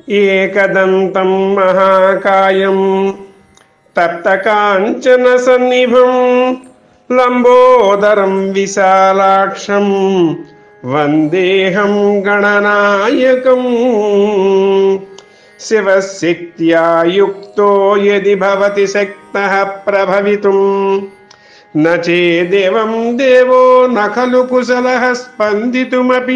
ఏకదంతం మహాకాయం తప్తకాంచన సన్నిభం లంబోదరం విశాలాక్షం వందేహం గణనాయకం శివశక్త్యా యుక్తో యది భవతి శక్తః ప్రభవితుం న చేదేవం దేవో న ఖలు కుశలः స్పందితుమపి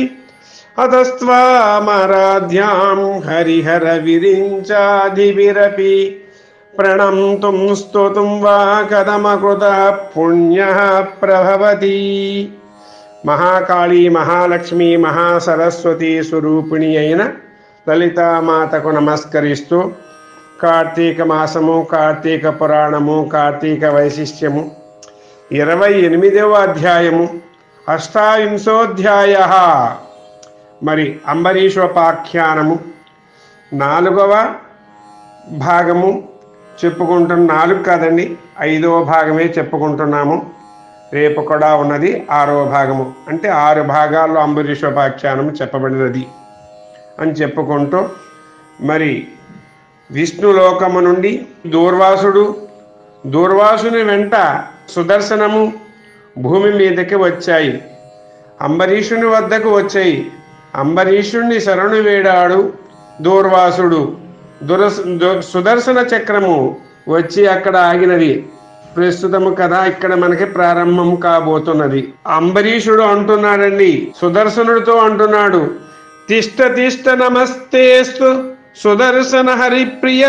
అతస్త్వామరాధ్యాం హరిహర విరించాదివిరపి ప్రణంతుం స్తుతుం వా కథమకృత పుణ్య ప్రభవతి మహాకాళీ మహాలక్ష్మి మహాసరస్వతి స్వరూపిణి అయిన లలితామాతకు నమస్కరిస్తూ కార్తీక మాసము కార్తీక పురాణము కార్తీక వైశిష్ట్యము ఇరవై ఎనిమిదవ అధ్యాయము అష్టావింశోధ్యాయ మరి అంబరీషోపాఖ్యానము నాలుగవ భాగము చెప్పుకుంటున్న నాలుగు కాదండి ఐదవ భాగమే చెప్పుకుంటున్నాము రేపు కూడా ఉన్నది ఆరవ భాగము అంటే ఆరు భాగాల్లో అంబరీషోపాఖ్యానము చెప్పబడినది అని చెప్పుకుంటూ మరి విష్ణులోకము నుండి దూర్వాసుడు దూర్వాసుని వెంట సుదర్శనము భూమి మీదకి వచ్చాయి అంబరీషుని వద్దకు వచ్చాయి అంబరీషుణ్ణి శరణు వేడాడు దూర్వాసుడు దురస్ దు- సుదర్శన చక్రము వచ్చి అక్కడ ఆగినది ప్రస్తుతము కదా ఇక్కడ మనకి ప్రారంభం కాబోతున్నది అంబరీషుడు అంటున్నాడండి సుదర్శనుడితో అంటున్నాడు తిష్ట తిష్ట నమస్తేస్తు సుదర్శన హరిప్రియ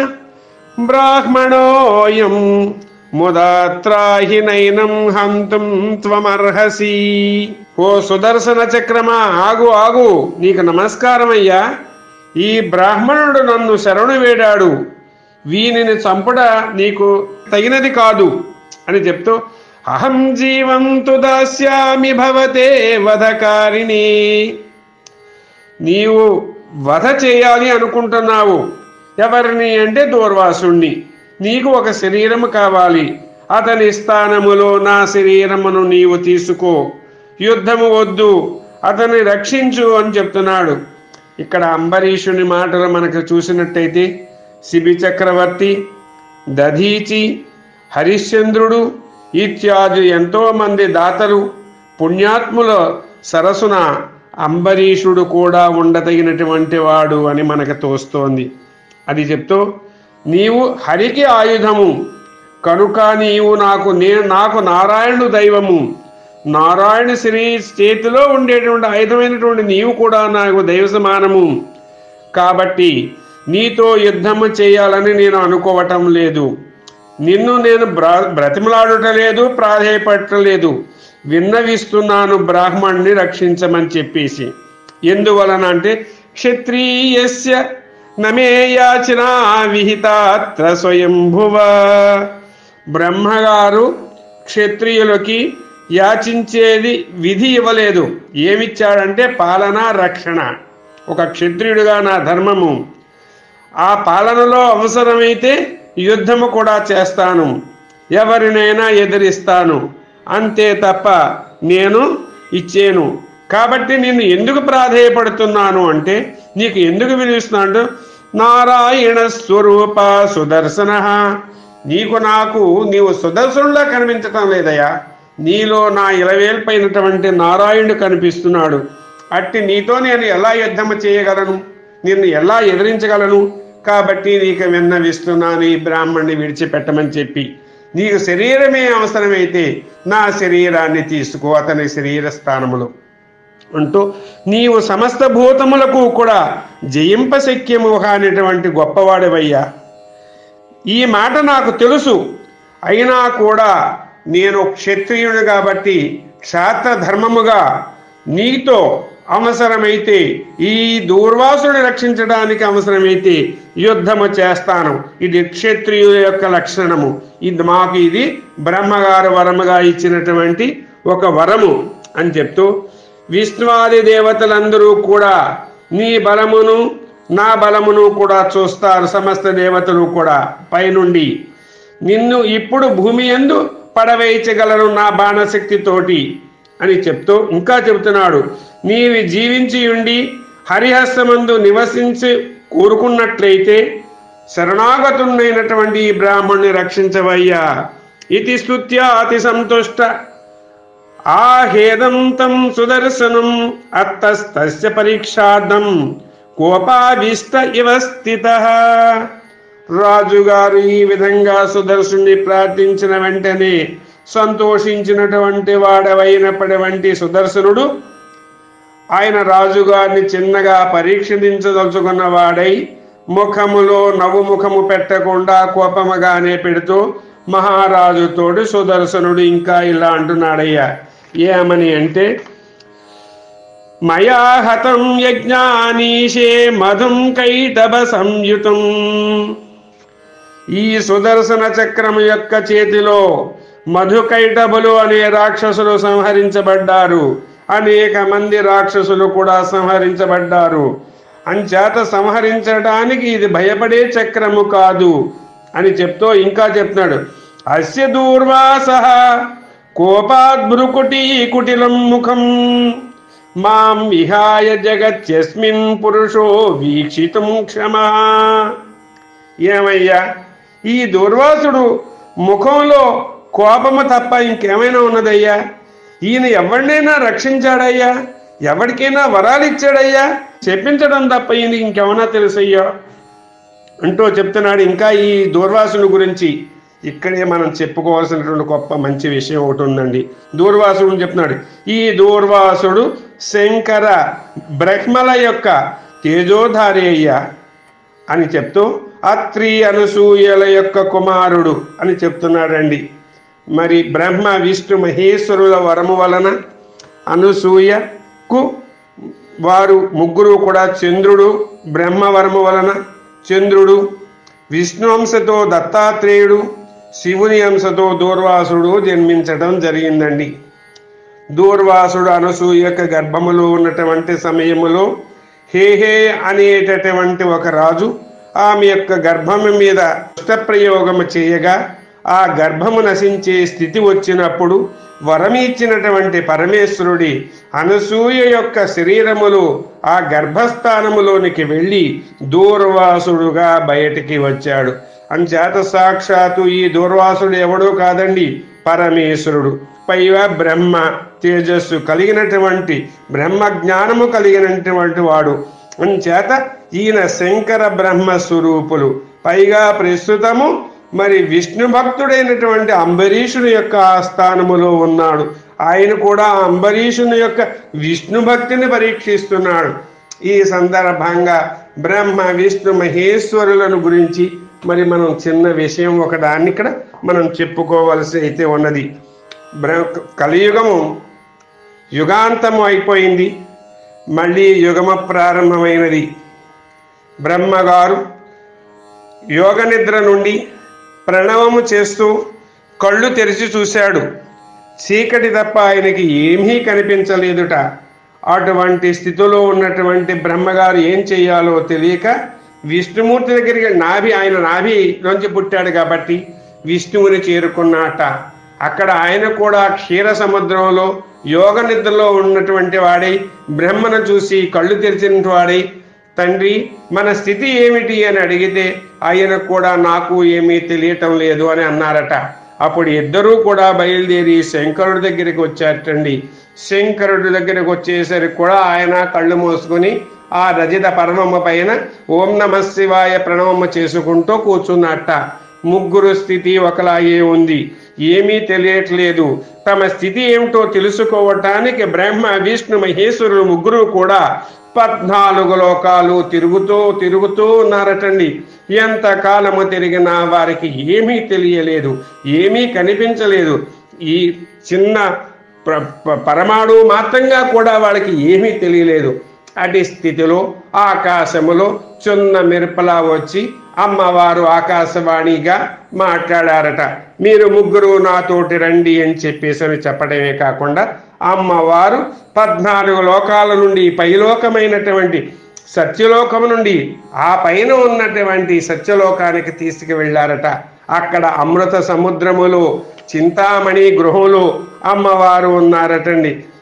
బ్రాహ్మణోయం ముదాత్రాహి నైనం హంతుం త్వమర్హసి ఓ సుదర్శన చక్రమా ఆగు ఆగు నీకు నమస్కారం అయ్యా ఈ బ్రాహ్మణుడు నన్ను శరణు వేడాడు వీనిని చంపుట నీకు తగినది కాదు అని చెప్తూ అహం జీవంతు దాస్యామి భవతే వధకారిణి నీవు వధ చేయాలి అనుకుంటున్నావు ఎవరిని అంటే దూర్వాసుణ్ణి నీకు ఒక శరీరము కావాలి అతని స్థానములో నా శరీరమును నీవు తీసుకో యుద్ధము వద్దు అతన్ని రక్షించు అని చెప్తున్నాడు ఇక్కడ అంబరీషుని మాటలు మనకు చూసినట్టయితే శిబి చక్రవర్తి దధీచి హరిశ్చంద్రుడు ఇత్యాది ఎంతో మంది దాతలు పుణ్యాత్ముల సరసున అంబరీషుడు కూడా ఉండదగినటువంటి వాడు అని మనకు తోస్తోంది అది చెప్తూ నీవు హరికి ఆయుధము కనుక నీవు నాకు నే నాకు నారాయణుడు దైవము నారాయణ శ్రీ చేతిలో ఉండేటువంటి ఆయుధమైనటువంటి నీవు కూడా నాకు దైవ సమానము కాబట్టి నీతో యుద్ధము చేయాలని నేను అనుకోవటం లేదు నిన్ను నేను బ్రా బ్రతిమలాడుట లేదు ప్రాధేయపడటలేదు విన్నవిస్తున్నాను బ్రాహ్మణ్ణి రక్షించమని చెప్పేసి ఎందువలన అంటే క్షత్రియస్య నమే యాచన విహితాత్ర స్వయంభువ బ్రహ్మగారు క్షత్రియులకి యాచించేది విధి ఇవ్వలేదు ఏమిచ్చాడంటే పాలన రక్షణ ఒక క్షత్రియుడిగా నా ధర్మము ఆ పాలనలో అవసరమైతే యుద్ధము కూడా చేస్తాను ఎవరినైనా ఎదిరిస్తాను అంతే తప్ప నేను ఇచ్చేను కాబట్టి నేను ఎందుకు ప్రాధేయపడుతున్నాను అంటే నీకు ఎందుకు వినిపిస్తున్నాడు నారాయణ స్వరూప సుదర్శన నీకు నాకు నీవు సుదర్శనులా కనిపించటం లేదయ్యా నీలో నా ఇలవేల్పైనటువంటి నారాయణుడు కనిపిస్తున్నాడు అట్టి నీతో నేను ఎలా యుద్ధము చేయగలను నిన్ను ఎలా ఎదిరించగలను కాబట్టి నీకు విన్నవిస్తున్నాను ఈ బ్రాహ్మణ్ణి విడిచిపెట్టమని చెప్పి నీకు శరీరమే అవసరమైతే నా శరీరాన్ని తీసుకో అతని శరీర స్థానములో అంటూ నీవు సమస్త భూతములకు కూడా జయింపశక్యము అనేటువంటి గొప్పవాడివయ్యా ఈ మాట నాకు తెలుసు అయినా కూడా నేను క్షత్రియుడు కాబట్టి క్షాత్ర ధర్మముగా నీతో అవసరమైతే ఈ దూర్వాసుని రక్షించడానికి అవసరమైతే యుద్ధము చేస్తాను ఇది క్షత్రియుల యొక్క లక్షణము ఇది మాకు ఇది బ్రహ్మగారు వరముగా ఇచ్చినటువంటి ఒక వరము అని చెప్తూ విష్ణువాది దేవతలందరూ కూడా నీ బలమును నా బలమును కూడా చూస్తారు సమస్త దేవతలు కూడా పైనుండి నిన్ను ఇప్పుడు భూమి ఎందు పడవేయించగలను నా బాణశక్తితోటి అని చెప్తూ ఇంకా చెబుతున్నాడు నీవి జీవించి ఉండి హరిహస్తమందు నివసించి కోరుకున్నట్లయితే శరణాగతుడైనటువంటి ఈ బ్రాహ్మణ్ణి రక్షించవయ్యా ఇది స్తుత్య అతి సంతుష్ట ఆహేదం తం సుదర్శనం అత్తస్తస్య పరీక్షార్థం కోపావిష్ట ఇవ స్థిత రాజుగారు ఈ విధంగా సుదర్శుని ప్రార్థించిన వెంటనే సంతోషించినటువంటి వాడవైనటువంటి సుదర్శనుడు ఆయన రాజుగారిని చిన్నగా పరీక్షించదలుచుకున్న వాడై ముఖములో నవ్వు ముఖము పెట్టకుండా కోపముగానే పెడుతూ మహారాజుతోడు సుదర్శనుడు ఇంకా ఇలా అంటున్నాడయ్యా ఏమని అంటే మయా హతం యజ్ఞానీశే మధుం కైటభ సంయుతం ఈ సుదర్శన చక్రము యొక్క చేతిలో మధుకైటభులు అనే రాక్షసులు సంహరించబడ్డారు అనేక మంది రాక్షసులు కూడా సంహరించబడ్డారు అంచేత సంహరించడానికి ఇది భయపడే చక్రము కాదు అని చెప్తూ ఇంకా చెప్తున్నాడు అస్య దూర్వాస కోపాద్భృకుటి కుటిలం ముఖం మాం విహాయ జగత్యస్మిన్ పురుషో వీక్షితం క్షమా ఏమయ్యా ఈ దుర్వాసుడు ముఖంలో కోపము తప్ప ఇంకేమైనా ఉన్నదయ్యా ఈయన ఎవరినైనా రక్షించాడయ్యా ఎవరికైనా వరాలు ఇచ్చాడయ్యా చెప్పించడం తప్ప ఈయన ఇంకేమైనా తెలుసయ్యా అంటూ చెప్తున్నాడు ఇంకా ఈ దూర్వాసుని గురించి ఇక్కడే మనం చెప్పుకోవాల్సినటువంటి గొప్ప మంచి విషయం ఒకటి ఉందండి దూర్వాసుడు చెప్తున్నాడు ఈ దూర్వాసుడు శంకర బ్రహ్మల యొక్క తేజోధారి అయ్యా అని చెప్తూ అత్రి అనసూయల యొక్క కుమారుడు అని చెప్తున్నాడండి మరి బ్రహ్మ విష్ణు మహేశ్వరుల వరము వలన అనసూయకు వారు ముగ్గురు కూడా చంద్రుడు బ్రహ్మవరము వలన చంద్రుడు విష్ణు అంశతో దత్తాత్రేయుడు శివుని అంశతో దూర్వాసుడు జన్మించడం జరిగిందండి దూర్వాసుడు అనసూయ యొక్క గర్భములో ఉన్నటువంటి సమయములో హేహే అనేటటువంటి ఒక రాజు ఆమె యొక్క గర్భము మీద దుష్టప్రయోగము చేయగా ఆ గర్భము నశించే స్థితి వచ్చినప్పుడు వరమిచ్చినటువంటి పరమేశ్వరుడి అనసూయ యొక్క శరీరములు ఆ గర్భస్థానములోనికి వెళ్ళి దూర్వాసుడుగా బయటికి వచ్చాడు అంచేత సాక్షాత్తు ఈ దూర్వాసుడు ఎవడో కాదండి పరమేశ్వరుడు పైగా బ్రహ్మ తేజస్సు కలిగినటువంటి బ్రహ్మ జ్ఞానము కలిగినటువంటి వాడు అంచేత ఈయన శంకర బ్రహ్మ స్వరూపులు పైగా ప్రస్తుతము మరి విష్ణు భక్తుడైనటువంటి అంబరీషుని యొక్క ఆస్థానములో ఉన్నాడు ఆయన కూడా ఆ అంబరీషుని యొక్క విష్ణు భక్తిని పరీక్షిస్తున్నాడు ఈ సందర్భంగా బ్రహ్మ విష్ణు మహేశ్వరులను గురించి మరి మనం చిన్న విషయం ఒకదాన్ని ఇక్కడ మనం చెప్పుకోవలసి అయితే ఉన్నది బ్ర- కలియుగము యుగాంతము అయిపోయింది మళ్ళీ యుగమ ప్రారంభమైనది బ్రహ్మగారు యోగ నిద్ర నుండి ప్రణవము చేస్తూ కళ్ళు తెరిచి చూశాడు చీకటి తప్ప ఆయనకి ఏమీ కనిపించలేదుట అటువంటి స్థితిలో ఉన్నటువంటి బ్రహ్మగారు ఏం చేయాలో తెలియక విష్ణుమూర్తి దగ్గరికి నాభి ఆయన నాభి నుంచి పుట్టాడు కాబట్టి విష్ణువుని చేరుకున్నట అక్కడ ఆయన కూడా క్షీర సముద్రంలో యోగ నిద్రలో ఉన్నటువంటి వాడై బ్రహ్మను చూసి కళ్ళు తెరిచిన వాడై తండ్రి మన స్థితి ఏమిటి అని అడిగితే ఆయన కూడా నాకు ఏమీ తెలియటం లేదు అని అన్నారట అప్పుడు ఇద్దరూ కూడా బయలుదేరి శంకరుడి దగ్గరికి వచ్చారటండి శంకరుడి దగ్గరికి వచ్చేసరికి కూడా ఆయన కళ్ళు మూసుకొని ఆ రజిత పరమమ్మ పైన ఓం నమ శివాయ ప్రణవమ్మ చేసుకుంటూ కూర్చున్నట్ట ముగ్గురు స్థితి ఒకలాగే ఉంది ఏమీ తెలియట్లేదు తమ స్థితి ఏమిటో తెలుసుకోవటానికి బ్రహ్మ విష్ణు మహేశ్వరులు ముగ్గురు కూడా పద్నాలుగు లోకాలు తిరుగుతూ తిరుగుతూ ఉన్నారటండి ఎంత కాలము తిరిగినా వారికి ఏమీ తెలియలేదు ఏమీ కనిపించలేదు ఈ చిన్న ప్ర- ప- పరమాణు మాత్రంగా కూడా వాళ్ళకి ఏమీ తెలియలేదు అటు స్థితిలో ఆకాశములో చిన్న మెరుపలా వచ్చి అమ్మవారు ఆకాశవాణిగా మాట్లాడారట మీరు ముగ్గురు నాతోటి రండి అని చెప్పేసి అని చెప్పడమే కాకుండా అమ్మవారు పద్నాలుగు లోకాల నుండి పైలోకమైనటువంటి సత్యలోకము నుండి ఆ పైన ఉన్నటువంటి సత్యలోకానికి తీసుకువెళ్ళారట అక్కడ అమృత సముద్రములో చింతామణి గృహంలో అమ్మవారు ఉన్నారటండి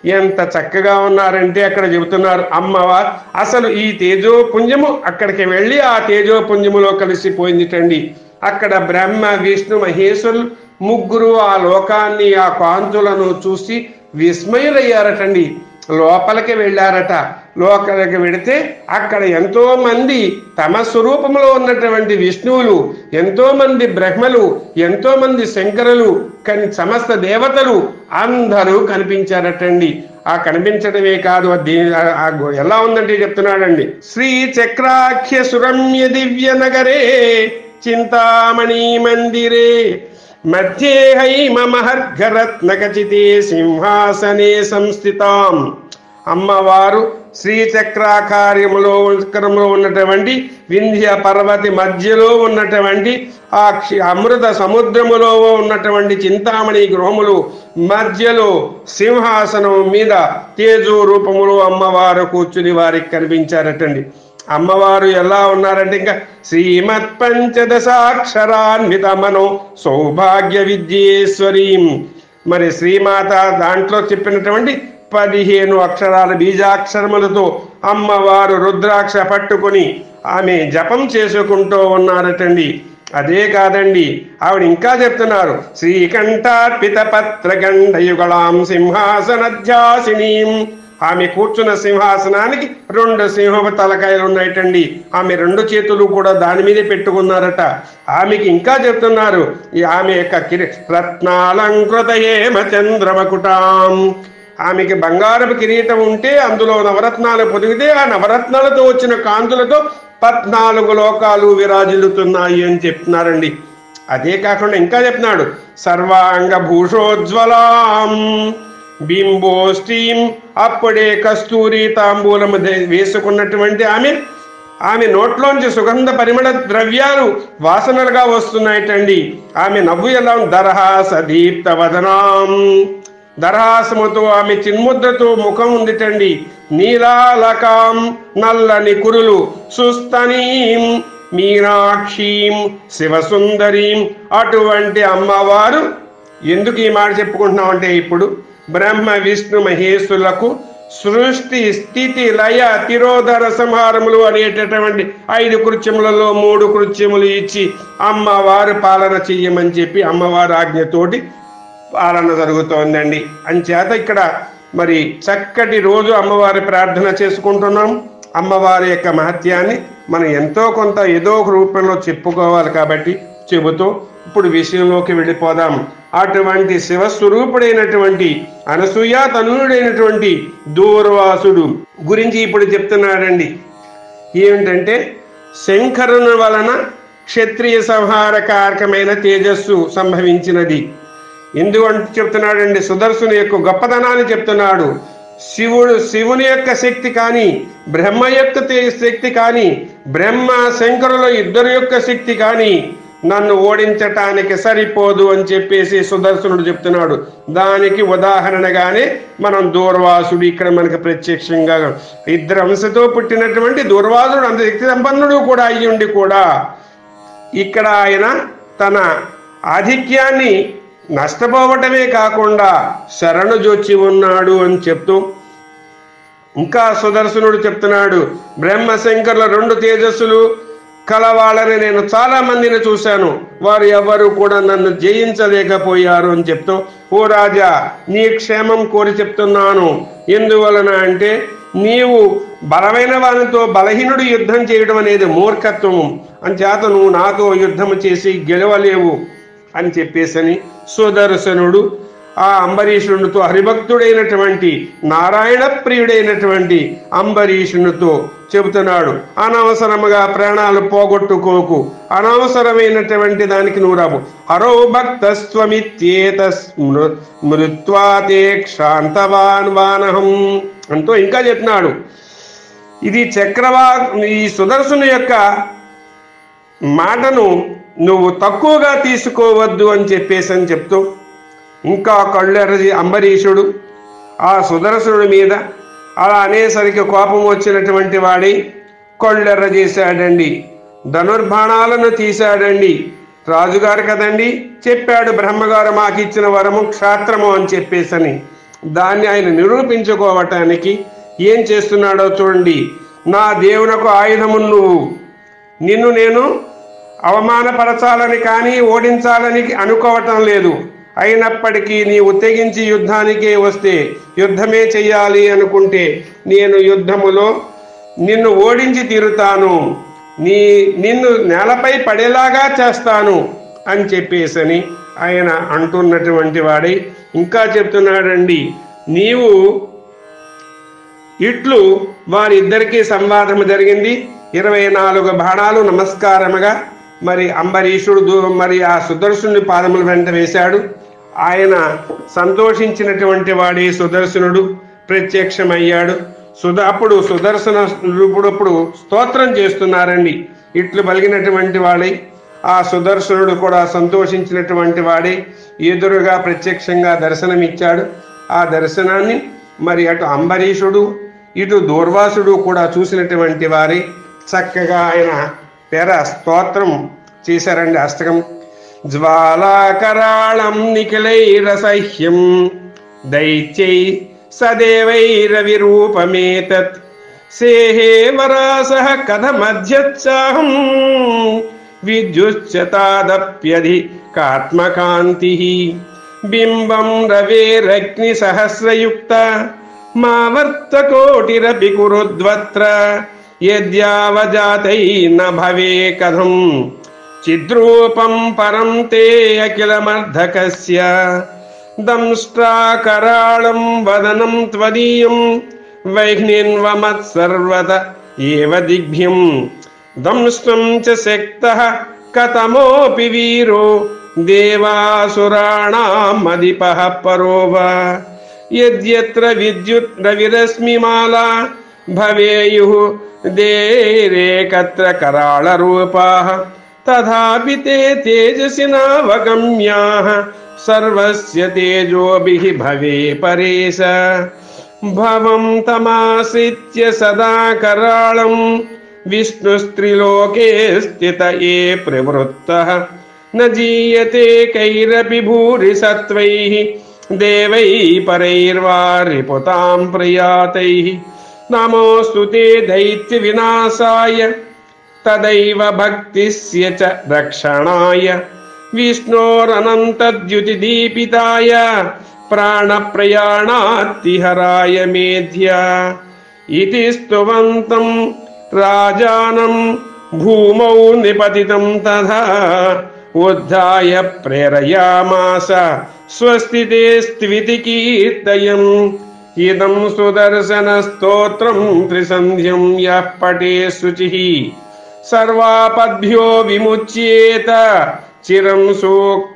ఎంత చక్కగా ఉన్నారంటే అక్కడ చెబుతున్నారు అమ్మవారు అసలు ఈ తేజోపుంజము అక్కడికి వెళ్ళి ఆ తేజోపుంజములో కలిసిపోయిందిటండి అక్కడ బ్రహ్మ విష్ణు మహేశ్వరులు ముగ్గురు ఆ లోకాన్ని ఆ కాంతులను చూసి విస్మయులయ్యారటండి లోపలికి వెళ్ళారట లోపలికి వెడితే అక్కడ ఎంతో మంది తమ స్వరూపంలో ఉన్నటువంటి విష్ణువులు ఎంతో మంది బ్రహ్మలు ఎంతో మంది శంకరులు కానీ సమస్త దేవతలు అందరూ కనిపించారటండి ఆ కనిపించడమే కాదు అది ఆ- ఆ గో- ఎలా ఉందంటే చెప్తున్నాడండి శ్రీ చక్రాఖ్య సురమ్య దివ్య నగరే చింతామణి మందిరే మధ్యే హైమహర్ఘరత్నకచితే సింహాసనే సంస్థితాం అమ్మవారు శ్రీచక్రాకార్యములో చక్రములో ఉన్నటువంటి వింధ్య పర్వతి మధ్యలో ఉన్నటువంటి ఆ క్షి- అమృత సముద్రములో ఉన్నటువంటి చింతామణి గృహములు మధ్యలో సింహాసనం మీద తేజో రూపములో అమ్మవారు కూర్చుని వారికి కనిపించారటండి అమ్మవారు ఎలా ఉన్నారంటే ఇంకా శ్రీమత్ పంచదశాక్షరాన్విత మనో సౌభాగ్య విద్యేశ్వరీం మరి శ్రీమాత దాంట్లో చెప్పినటువంటి పదిహేను అక్షరాల బీజాక్షరములతో అమ్మవారు రుద్రాక్ష పట్టుకొని ఆమె జపం చేసుకుంటూ ఉన్నారటండి అదే కాదండి ఆవిడ ఇంకా చెప్తున్నారు శ్రీకంఠార్పిత పత్రగండయుగళాం సింహాసనధ్యాసినీం ఆమె కూర్చున్న సింహాసనానికి రెండు సింహపు తలకాయలు ఉన్నాయటండి ఆమె రెండు చేతులు కూడా దాని మీదే పెట్టుకున్నారట ఆమెకి ఇంకా చెప్తున్నారు ఈ ఆమె యొక్క కిరి రత్నాలంకృత ఏమ చంద్రమకుటాం ఆమెకి బంగారపు కిరీటం ఉంటే అందులో నవరత్నాలు పొదిగితే ఆ నవరత్నాలతో వచ్చిన కాంతులతో పద్నాలుగు లోకాలు విరాజిల్లుతున్నాయి అని చెప్తున్నారండి అదే కాకుండా ఇంకా చెప్తున్నాడు సర్వాంగ భూషోజ్వలాం బింబోష్టీం అప్పుడే కస్తూరి తాంబూలము దే- వేసుకున్నటువంటి ఆమె ఆమె నోట్లోంచి సుగంధ పరిమళ ద్రవ్యాలు వాసనలుగా వస్తున్నాయటండి ఆమె నవ్వు ఎలా ఉంది? దరహాస దీప్త వదనాం దరహాసముతో ఆమె చిన్ముద్రతో ముఖం ఉందిటండి నీలాలకాం నల్లని కురులు సుస్తనీం మీనాక్షీం శివసుందరీం అటువంటి అమ్మవారు ఎందుకు ఈ మాట చెప్పుకుంటున్నామంటే ఇప్పుడు బ్రహ్మ విష్ణు మహేశ్వరులకు సృష్టి స్థితి లయ తిరోధర సంహారములు అనేటటువంటి ఐదు కృత్యములలో మూడు కృత్యములు ఇచ్చి అమ్మవారు పాలన చెయ్యమని చెప్పి అమ్మవారి ఆజ్ఞతోటి పాలన జరుగుతోందండి అంచేత ఇక్కడ మరి చక్కటి రోజు అమ్మవారి ప్రార్థన చేసుకుంటున్నాం అమ్మవారి యొక్క మహత్యాన్ని మనం ఎంతో కొంత ఏదో ఒక రూపంలో చెప్పుకోవాలి కాబట్టి చెబుతూ ఇప్పుడు విషయంలోకి వెళ్ళిపోదాం అటువంటి శివస్వరూపుడైనటువంటి అనసూయ తనుడైనటువంటి దూర్వాసుడు గురించి ఇప్పుడు చెప్తున్నాడండి ఏమిటంటే శంకరుని వలన క్షత్రియ సంహార కారకమైన తేజస్సు సంభవించినది ఎందుకంటే చెప్తున్నాడండి సుదర్శుని యొక్క గొప్పతనాన్ని చెప్తున్నాడు శివుడు శివుని యొక్క శక్తి కానీ బ్రహ్మ యొక్క తే- శక్తి కానీ బ్రహ్మ శంకరుల ఇద్దరు యొక్క శక్తి కానీ నన్ను ఓడించటానికి సరిపోదు అని చెప్పేసి సుదర్శనుడు చెప్తున్నాడు దానికి ఉదాహరణగానే మనం దూర్వాసుడు ఇక్కడ మనకి ప్రత్యక్షంగా ఇద్దరు అంశతో పుట్టినటువంటి దూర్వాసుడు అంత శక్తి సంపన్నుడు కూడా అయ్యి ఉండి కూడా ఇక్కడ ఆయన తన ఆధిక్యాన్ని నష్టపోవటమే కాకుండా శరణు జొచ్చి ఉన్నాడు అని చెప్తూ ఇంకా సుదర్శనుడు చెప్తున్నాడు బ్రహ్మశంకర్ల రెండు తేజస్సులు కలవాళ్ళని నేను చాలా మందిని చూశాను వారు ఎవరు కూడా నన్ను జయించలేకపోయారు అని చెప్తూ ఓ రాజా నీ క్షేమం కోరి చెప్తున్నాను ఎందువలన అంటే నీవు బలమైన వానితో బలహీనుడు యుద్ధం చేయడం అనేది మూర్ఖత్వం అంచేత నువ్వు నాతో యుద్ధం చేసి గెలవలేవు అని చెప్పేసని సుదర్శనుడు ఆ అంబరీషునితో హరిభక్తుడైనటువంటి నారాయణ ప్రియుడైనటువంటి అంబరీషునితో చెబుతున్నాడు అనవసరముగా ప్రాణాలు పోగొట్టుకోకు అనవసరమైనటువంటి దానికి నువ్వు రాబు హరో భక్తస్వమిత్యేత మృత్వాతే క్షాంతవాన్ వానహం అంటూ ఇంకా చెప్తున్నాడు ఇది చక్రవా ఈ సుదర్శను యొక్క మాటను నువ్వు తక్కువగా తీసుకోవద్దు అని చెప్పేసి అని చెప్తూ ఇంకా కళ్ళెరది అంబరీషుడు ఆ సుదర్శనుడి మీద అలా అనేసరికి కోపం వచ్చినటువంటి వాడి కళ్ళెర్ర చేశాడండి ధనుర్బాణాలను తీశాడండి రాజుగారు కదండి చెప్పాడు బ్రహ్మగారు మాకు ఇచ్చిన వరము క్షాత్రము అని చెప్పేసని దాన్ని ఆయన నిరూపించుకోవటానికి ఏం చేస్తున్నాడో చూడండి నా దేవునకు ఆయుధము నువ్వు నిన్ను నేను అవమానపరచాలని కానీ ఓడించాలని అనుకోవటం లేదు అయినప్పటికీ నీవు తెగించి యుద్ధానికే వస్తే యుద్ధమే చెయ్యాలి అనుకుంటే నేను యుద్ధములో నిన్ను ఓడించి తీరుతాను నీ నిన్ను నేలపై పడేలాగా చేస్తాను అని చెప్పేసని ఆయన అంటున్నటువంటి వాడై ఇంకా చెప్తున్నాడండి నీవు ఇట్లు వారిద్దరికీ సంవాదము జరిగింది ఇరవై నాలుగు బాణాలు నమస్కారముగా మరి అంబరీషుడు దూ- మరి ఆ సుదర్శనుడి పాదముల వెంట వేశాడు ఆయన సంతోషించినటువంటి వాడి సుదర్శనుడు ప్రత్యక్షమయ్యాడు సుధ అప్పుడు సుదర్శన ఇప్పుడు స్తోత్రం చేస్తున్నారండి ఇట్లు పలిగినటువంటి వాడై ఆ సుదర్శనుడు కూడా సంతోషించినటువంటి వాడే ఎదురుగా ప్రత్యక్షంగా దర్శనమిచ్చాడు ఆ దర్శనాన్ని మరి అటు అంబరీషుడు ఇటు దూర్వాసుడు కూడా చూసినటువంటి వారే చక్కగా ఆయన పేర స్తోత్రం చేశారండి అష్టకం జ్వాలాకరాళం నిఖిలైరసహ్యం దైత్యై సదేవైరవిరూపమేతత్ సేహే వరాసః కథమధ్యత్సాహం విద్యుశ్చతాదప్యధి కాత్మకాంతి బింబం రవేరగ్ని సహస్రయుక్త మావర్తకోటిరపి కురుద్వత్ర యద్యావజాతై న భవే కథం చిద్రూపం పరం తే అఖిలమర్ధకస్య దంష్ట్రాకరాళం వదనం త్వదీయం వైఘ్నిన్వమత్సర్వత ఏవ దిగ్భ్యం దంష్టం చ శక్తః కథమోపి వీరో దేవాసురాణామధిపः పరో వా యద్యత్ర విద్యుత్ రవిరశ్మిమాలా భవేయుః దేరేకత్ర कराळरूपाः तथापि ते तेजसि नावगम्याः सर्वस्य तेजोभिः भवे परेश भवं तमाश्रित्य सदा कराळम् विष्णुस्त्रिलोके स्थित ये प्रवृत्तः न जीयते कैरपि भूरि सत्त्वैः देवैः परैर्वा रिपुतां प्रयातैः नमोऽस्तु ते दैत्यविनाशाय तदैव भक्तिस्य च रक्षणाय विष्णोरनन्तद्युतिदीपिताय प्राणप्रयाणात्तिहराय मेध्या इति स्तुवन्तं राजानं भूमौ निपतितं तथा उद्धाय प्रेरयामास स्वस्ति ते स्त्विति कीर्तयम् इदं सुदर्शनस्तोत्रं त्रिसन्ध्यं यः पटे शुचिः సర్వాపద్భ్యో విముచ్యేత చిరం సు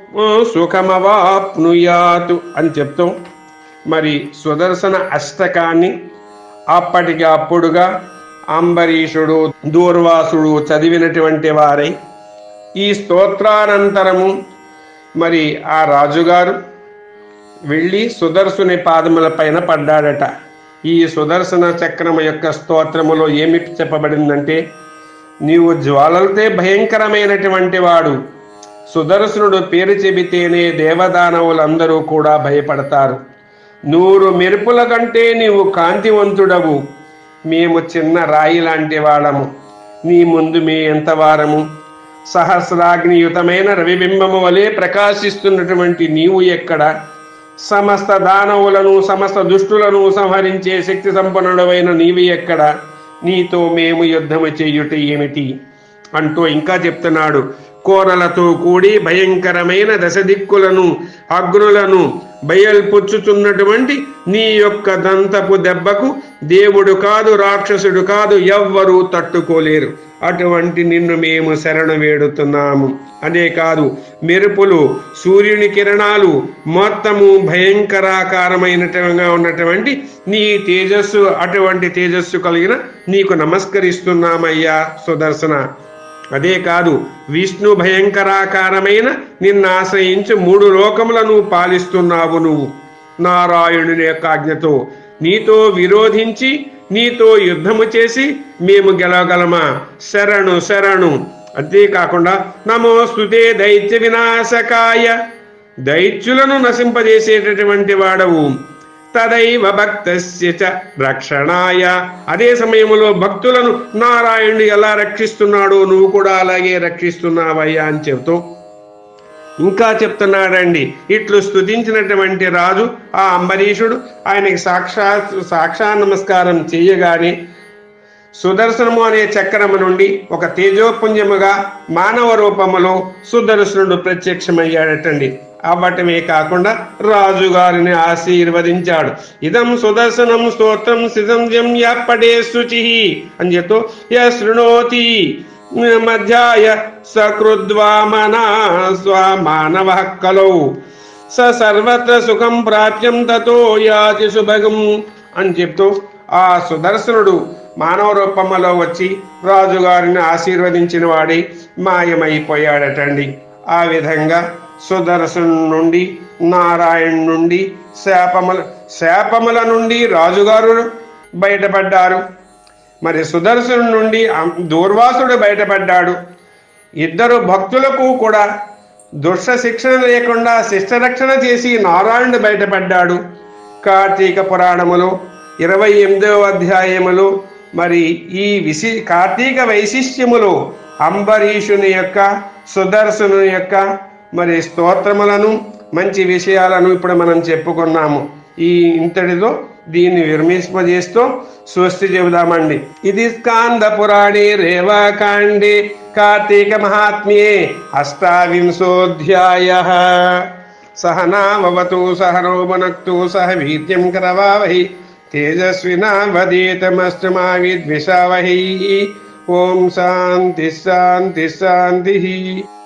సుఖమవాప్నుయాతు అని చెప్తాం మరి సుదర్శన అష్టకాన్ని అప్పటికి అప్పుడుగా అంబరీషుడు దూర్వాసుడు చదివినటువంటి వారై ఈ స్తోత్రానంతరము మరి ఆ రాజుగారు వెళ్ళి సుదర్శుని పాదముల పైన పడ్డాడట ఈ సుదర్శన చక్రము యొక్క స్తోత్రములో ఏమి చెప్పబడిందంటే నీవు జ్వాలలతే భయంకరమైనటువంటి వాడు సుదర్శనుడు పేరు చెబితేనే దేవదానవులందరూ కూడా భయపడతారు నూరు మెరుపుల కంటే నీవు కాంతివంతుడవు మేము చిన్న రాయి లాంటి వాళ్ళము నీ ముందు మీ ఎంత వారము సహస్రాగ్నియుతమైన రవిబింబము వలె ప్రకాశిస్తున్నటువంటి నీవు ఎక్కడ సమస్త దానవులను సమస్త దుష్టులను సంహరించే శక్తి సంపన్నుడవైన నీవు ఎక్కడ నీతో మేము యుద్ధము చెయ్యుట ఏమిటి అంటూ ఇంకా చెప్తున్నాడు కోరలతో కూడి భయంకరమైన దశ దిక్కులను అగ్నులను బయల్పుచ్చుతున్నటువంటి నీ యొక్క దంతపు దెబ్బకు దేవుడు కాదు రాక్షసుడు కాదు ఎవ్వరూ తట్టుకోలేరు అటువంటి నిన్ను మేము శరణు వేడుతున్నాము అదే కాదు మెరుపులు సూర్యుని కిరణాలు మొత్తము భయంకరాకారమైనట్టుగా ఉన్నటువంటి నీ తేజస్సు అటువంటి తేజస్సు కలిగిన నీకు నమస్కరిస్తున్నామయ్యా సుదర్శన అదే కాదు విష్ణు భయంకరాకారమైన నిన్ను ఆశ్రయించి మూడు లోకములను పాలిస్తున్నావు నువ్వు నారాయణుని యొక్క ఆజ్ఞతో నీతో విరోధించి నీతో యుద్ధము చేసి మేము గెలవగలమా శరణు శరణు అంతేకాకుండా నమోస్తుతే దైత్య వినాశకాయ దైత్యులను నశింపజేసేటటువంటి వాడవు తదైవ భక్తస్య చ రక్షణాయ అదే సమయంలో భక్తులను నారాయణుడు ఎలా రక్షిస్తున్నాడో నువ్వు కూడా అలాగే రక్షిస్తున్నావయ్యా అని చెబుతూ ఇంకా చెప్తున్నాడండి ఇట్లు స్తుతించినటువంటి రాజు ఆ అంబరీషుడు ఆయనకి సాక్షాత్ సాక్షా నమస్కారం చేయగానే సుదర్శనము అనే చక్రము నుండి ఒక తేజోపుంజముగా మానవ రూపములో సుదర్శనుడు ప్రత్యక్షమయ్యాడటండి అవ్వటమే కాకుండా రాజుగారిని ఆశీర్వదించాడు ఇదం సుదర్శనం స్తోత్రం సిదం యప్పడే శుచి అని చెప్తూ య శృణోతి మధ్యాయ సకృద్వామనా స్వమానవ కలౌ స సర్వత్ర సుఖం ప్రాప్యం తతో యాతి సుభగం అని చెప్తూ ఆ సుదర్శనుడు మానవ రూపంలో వచ్చి రాజుగారిని ఆశీర్వదించిన వాడి మాయమైపోయాడటండి ఆ విధంగా సుదర్శను నుండి నారాయణ నుండి శాపముల శాపముల నుండి రాజుగారు బయటపడ్డారు మరి సుదర్శను నుండి అం- దూర్వాసుడు బయటపడ్డాడు ఇద్దరు భక్తులకు కూడా దుష్ట శిక్షణ లేకుండా శిష్టరక్షణ చేసి నారాయణుడు బయటపడ్డాడు కార్తీక పురాణములో ఇరవై ఎనిమిదవ అధ్యాయములో మరి ఈ విశి కార్తీక వైశిష్ట్యములో అంబరీషుని యొక్క సుదర్శనుని యొక్క మరి స్తోత్రములను మంచి విషయాలను ఇప్పుడు మనం చెప్పుకున్నాము ఈ ఇంతటితో దీన్ని విరమింపజేస్తూ స్వస్తి చెబుదామండి ఇది స్కాంద పురాణే రేవాకాండే కార్తీక మహాత్మ్యే అష్టావింశోధ్యాయ సహనావతు సహనో మనక్తు సహ వీర్యం కరవావహి తేజస్వినావదీతమస్తు మా విద్విషావహి ఓం శాంతి శాంతి శాంతి